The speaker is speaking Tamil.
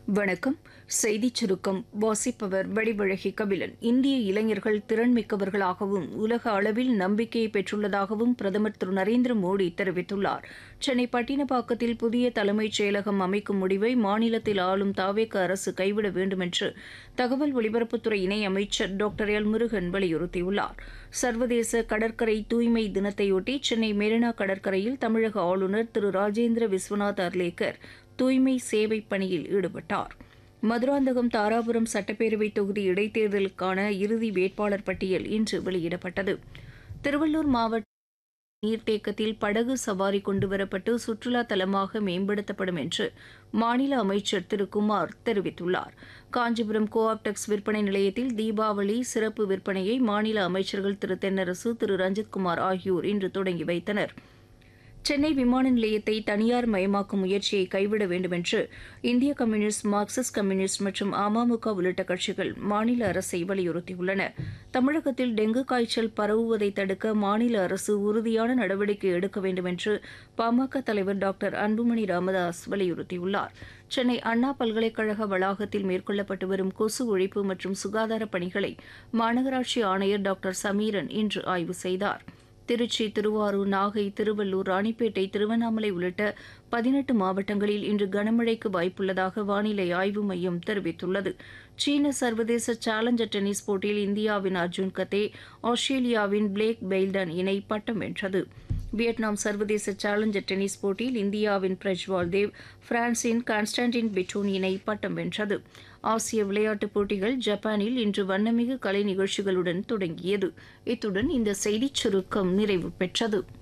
வணக்கம் செய்திச் சுருக்கம் வாசிப்பவர் வடிவழகி கபிலன் இந்திய இளைஞர்கள் திறன்மிக்கவர்களாகவும் உலக அளவில் நம்பிக்கையை பெற்றுள்ளதாகவும் பிரதமர் திரு நரேந்திர மோடி தெரிவித்துள்ளார் சென்னை பட்டினப்பாக்கத்தில் புதிய தலைமைச் செயலகம் அமைக்கும் முடிவை மாநிலத்தில் ஆளும் தாவேக அரசு கைவிட வேண்டும் என்று தகவல் ஒலிபரப்புத்துறை இணை அமைச்சர் டாக்டர் எல் முருகன் வலியுறுத்தியுள்ளார் சர்வதேச கடற்கரை தூய்மை தினத்தையொட்டி சென்னை மெரினா கடற்கரையில் தமிழக ஆளுநர் திரு ராஜேந்திர விஸ்வநாத் அர்லேக்கர் தூய்மை சேவை பணியில் ஈடுபட்டார் மதுராந்தகம் தாராபுரம் சட்டப்பேரவை தொகுதி இடைத்தேர்தலுக்கான இறுதி வேட்பாளர் பட்டியல் இன்று வெளியிடப்பட்டது திருவள்ளூர் மாவட்ட நீர்த்தேக்கத்தில் படகு சவாரி கொண்டுவரப்பட்டு சுற்றுலா தலமாக மேம்படுத்தப்படும் என்று மாநில அமைச்சர் திரு குமார் தெரிவித்துள்ளார் காஞ்சிபுரம் கோஆப்டெக்ஸ் விற்பனை நிலையத்தில் தீபாவளி சிறப்பு விற்பனையை மாநில அமைச்சர்கள் திரு தென்னரசு திரு ரஞ்சித்குமார் ஆகியோர் இன்று தொடங்கி வைத்தனர் சென்னை விமான நிலையத்தை தனியார் மயமாக்கும் முயற்சியை கைவிட வேண்டும் என்று இந்திய கம்யூனிஸ்ட் மார்க்சிஸ்ட் கம்யூனிஸ்ட் மற்றும் அமமுக உள்ளிட்ட கட்சிகள் மாநில அரசை வலியுறுத்தியுள்ளன தமிழகத்தில் டெங்கு காய்ச்சல் பரவுவதை தடுக்க மாநில அரசு உறுதியான நடவடிக்கை எடுக்க வேண்டும் என்று பாமக தலைவர் டாக்டர் அன்புமணி ராமதாஸ் வலியுறுத்தியுள்ளார் சென்னை அண்ணா பல்கலைக்கழக வளாகத்தில் மேற்கொள்ளப்பட்டு வரும் கொசு ஒழிப்பு மற்றும் சுகாதார பணிகளை மாநகராட்சி ஆணையர் டாக்டர் சமீரன் இன்று ஆய்வு செய்தார் திருச்சி திருவாரூர் நாகை திருவள்ளூர் ராணிப்பேட்டை திருவண்ணாமலை உள்ளிட்ட பதினெட்டு மாவட்டங்களில் இன்று கனமழைக்கு வாய்ப்புள்ளதாக வானிலை ஆய்வு மையம் தெரிவித்துள்ளது சீன சர்வதேச சேலஞ்சர் டென்னிஸ் போட்டியில் இந்தியாவின் அர்ஜுன் கத்தே ஆஸ்திரேலியாவின் பிளேக் பெய்ல்டன் இணை பட்டம் வென்றது வியட்நாம் சர்வதேச சேலஞ்சர் டென்னிஸ் போட்டியில் இந்தியாவின் பிரஜ்வால் தேவ் பிரான்சின் கான்ஸ்டான்டின் பிட்டோன் இணை பட்டம் வென்றது ஆசிய விளையாட்டுப் போட்டிகள் ஜப்பானில் இன்று வண்ணமிகு கலை நிகழ்ச்சிகளுடன் தொடங்கியது இத்துடன் இந்த செய்திச் சுருக்கம் நிறைவு பெற்றது